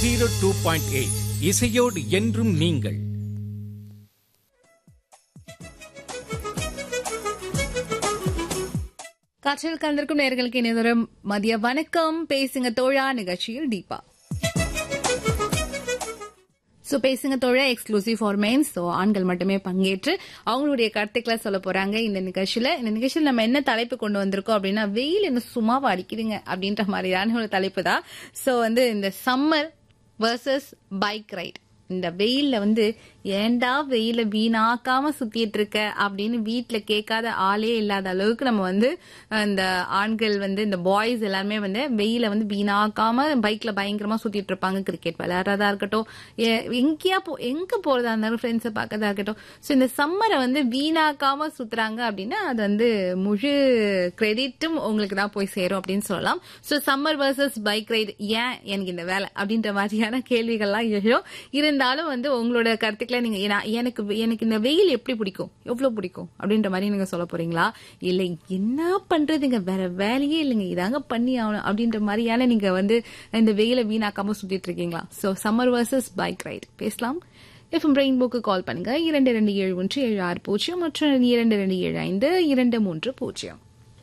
Zero two point eight இசையோடு என்றும் நீங்கள் காற்றில் கலந்திருக்கும் நேர்களுக்கு இணையதொரு மதிய வணக்கம் பேசுங்க தோழா நிகழ்ச்சியில் தீபா ஸோ பேசுங்க தோழா எக்ஸ்க்ளூசிவ் ஃபார் மெயின்ஸ் ஸோ ஆண்கள் மட்டுமே பங்கேற்று அவங்களுடைய கருத்துக்களை சொல்ல போறாங்க இந்த நிகழ்ச்சியில இந்த நிகழ்ச்சியில் நம்ம என்ன தலைப்பு கொண்டு வந்திருக்கோம் அப்படின்னா வெயில் என்ன சும்மாவா அடிக்குதுங்க அப்படின்ற மாதிரியான ஒரு தலைப்பு தான் ஸோ வந்து இந்த சம்மர் வர்சஸ் பைக் ரைட் இந்த வெயில்ல வந்து ஏன்டா வெயில வீணாக்காம சுத்திட்டு இருக்க அப்படின்னு வீட்ல கேட்காத ஆளே இல்லாத அளவுக்கு நம்ம வந்து இந்த ஆண்கள் வந்து இந்த பாய்ஸ் எல்லாருமே வந்து வெயில வந்து வீணாக்காம பைக்ல பயங்கரமா சுத்திட்டு இருப்பாங்க கிரிக்கெட் விளையாடுறதா இருக்கட்டும் எ- எங்கேயா போ எங்க போறதா இருந்தாலும் ஃப்ரெண்ட்ஸை பார்க்கறதா இருக்கட்டும் ஸோ இந்த சம்மரை வந்து வீணாக்காம சுத்துறாங்க அப்படின்னா அது வந்து முழு கிரெடிட்டும் உங்களுக்கு தான் போய் சேரும் அப்படின்னு சொல்லலாம் so summer versus bike ride ஏன் எனக்கு இந்த வேலை அப்படின்ற மாதிரியான கேள்விகள்லாம் எழும் இருந்தாலும் வந்து உங்களோட கருத்துக்களை நீங்க ஏன்னா- எனக்கு எனக்கு இந்த வெயில் எப்படி பிடிக்கும் எவ்வளவு பிடிக்கும் அப்படின்ற மாதிரி நீங்க சொல்ல போறீங்களா இல்ல என்ன பண்றதுங்க வேற வேலையே இல்லைங்க இதாங்க பண்ணி ஆகணும் அப்படின்ற மாதிரியான நீங்க வந்து இந்த வெயில வீணாக்காம சுத்திட்டு இருக்கீங்களா so summer versus bike ride பேசலாம் எஃப்எம் ரெயின்போக்கு கால் பண்ணுங்க இரண்டு ரெண்டு ஏழு ஒன்று ஏழு ஆறு பூஜ்ஜியம் மற்றும் இரண்டு ரெண்டு ஏழு ஐந்து இரண்டு மூன்று பூஜ்ஜியம்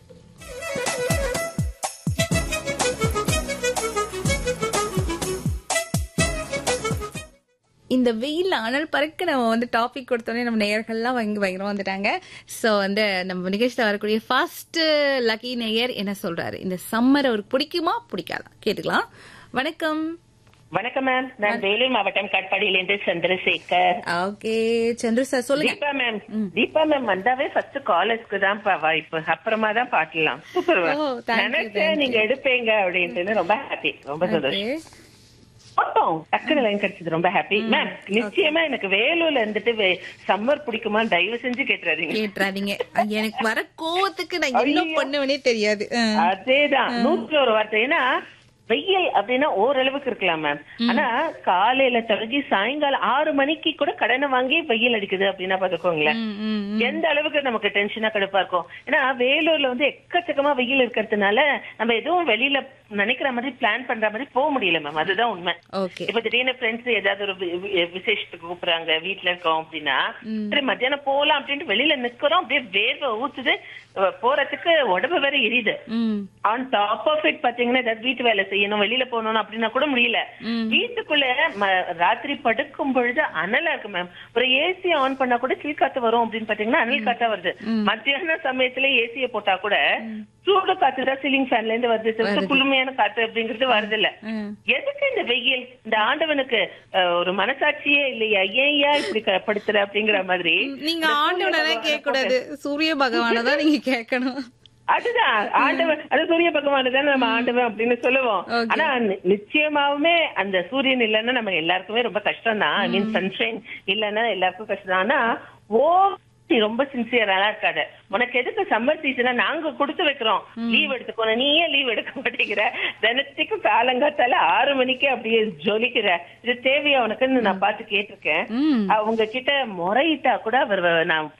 இந்த வெயில்ல அனல் பறக்க நம்ம வந்து டாபிக் கொடுத்தோடனே நம்ம நேயர்கள்லாம் வாங்கி பயங்கரமா வந்துட்டாங்க சோ வந்து நம்ம நிகழ்ச்சியில் வரக்கூடிய ஃபர்ஸ்ட் லக்கி நேயர் என்ன சொல்றாரு இந்த சம்மர் அவருக்கு பிடிக்குமா பிடிக்காதா கேட்டுக்கலாம் வணக்கம் வணக்கம் மேம் நான் வேலூர் மாவட்டம் காட்பாடியிலிருந்து சந்திரசேகர் ஓகே சந்திர சார் சொல்லுங்க தீபா மேம் தீபா மேம் வந்தாவே ஃபர்ஸ்ட் காலேஜ்க்கு தான் பா வாய்ப்பு அப்புறமா தான் பாக்கலாம் சூப்பர் மேம் ஓ, thank you, நினைச்சேன் thank நீங்க எடுப்பீங்க அப்படின்ட்டு ரொம்ப ஹாப்பி ரொம்ப சந்தோஷம் போட்டோம் டக்குனு லைன் கிடைச்சது ரொம்ப ஹாப்பி மேம் நிச்சயமா எனக்கு வேலூர்ல இருந்துட்டு சம்மர் பிடிக்குமா தயவு செஞ்சு கேட்டுறாதீங்க கேட்டுறாதீங்க எனக்கு வர கோவத்துக்கு நான் என்ன ஐயோ. பண்ணுவேனே தெரியாது ஆ. அதேதான் நூற்றுல ஒரு வார்த்தை ஏன்னா வெயில் அப்படின்னா ஓரளவுக்கு இருக்கலாம் மேம் ஆனா காலையில தொடங்கி சாயங்காலம் ஆறு மணிக்கு கூட கடனை வாங்கி வெயில் அடிக்குது அப்படின்னா பாத்துக்கோங்களேன் ம், ம், ம். எந்த அளவுக்கு நமக்கு டென்ஷனா கடுப்பா இருக்கும் ஏன்னா வேலூர்ல வந்து எக்கச்சக்கமா வெயில் இருக்கிறதுனால நம்ம எதுவும் வெளியில நினைக்கிற மாதிரி பிளான் பண்ற மாதிரி போக முடியல மேம் அதுதான் உண்மை ஓகே இப்ப திடீர்னு ஃப்ரெண்ட்ஸ் ஏதாவது ஒரு வி- வி- விசேஷத்துக்கு கூப்பிடுறாங்க வீட்ல இருக்கோம் அப்படின்னா சரி மத்தியானம் போலாம் அப்படின்ட்டு வெளியில நிக்கிறோம் அப்படியே வேர்வை ஊத்துது அஹ் போறதுக்கு உடம்பு வேற எரியுது ம் ஆன் டாப் ஆஃப் இட் பாத்தீங்கன்னா ஏதாவது வீட்டு வேலை செய்யணும் வெளியில போகணும் அப்படின்னா கூட முடியல வீட்டுக்குள்ள ம- ராத்திரி படுக்கும் பொழுது அனலா இருக்கு மேம் ஒரு ஏசி ஆன் பண்ணா கூட சில் காத்து வரும் அப்படின்னு பாத்தீங்கன்னா அனல் காத்தா வருது மத்தியான சமயத்துல ஏசிய போட்டா கூட சூடு காத்து தான் சீலிங் ஃபேன்ல இருந்து வருது தவிர்த்து குளுமையான காத்து அப்படிங்கிறது வருது இல்ல ம். எதுக்கு இந்த வெயில் இந்த ஆண்டவனுக்கு அஹ், ஒரு மனசாட்சியே இல்லையா ஏன்யா இப்படி க- படுத்துற அப்படிங்கிற மாதிரி நீங்க இந்த ஆண்டவனை சூரிய கேட்க கூடாது சூரிய பகவானை தான் நீங்க கேட்கணும் அதுதான் ஆண்டவன் அது சூரிய பகவான் தான் நம்ம ஆண்டவன் அப்படின்னு சொல்லுவோம் Okay. ஆனா நி- நிச்சயமாவுமே அந்த சூரியன் இல்லைன்னா நம்ம எல்லாருக்குமே ரொம்ப கஷ்டம் தான் ஐ மீன் சன்ஷைன் இல்லைன்னா எல்லாருக்கும் கஷ்டம் தான் ஆனா ஓ நீ ரொம்ப சின்சியராலாம் இருக்காத உனக்கு எதுக்கு சம்மர் சீசனா நாங்க கொடுத்து வைக்கிறோம் லீவ் எடுத்துக்கணும் நீ ஏன் லீவ் எடுக்க மாட்டேங்கிற தினத்துக்கும் காலங்காத்தால ஆறு மணிக்கே அப்படியே ஜொலிக்கிற இது தேவையா உனக்குன்னு நான் பார்த்து கேட்டிருக்கேன் ம் அவங்க கிட்ட முறையிட்டா கூட அவர் வ- நான்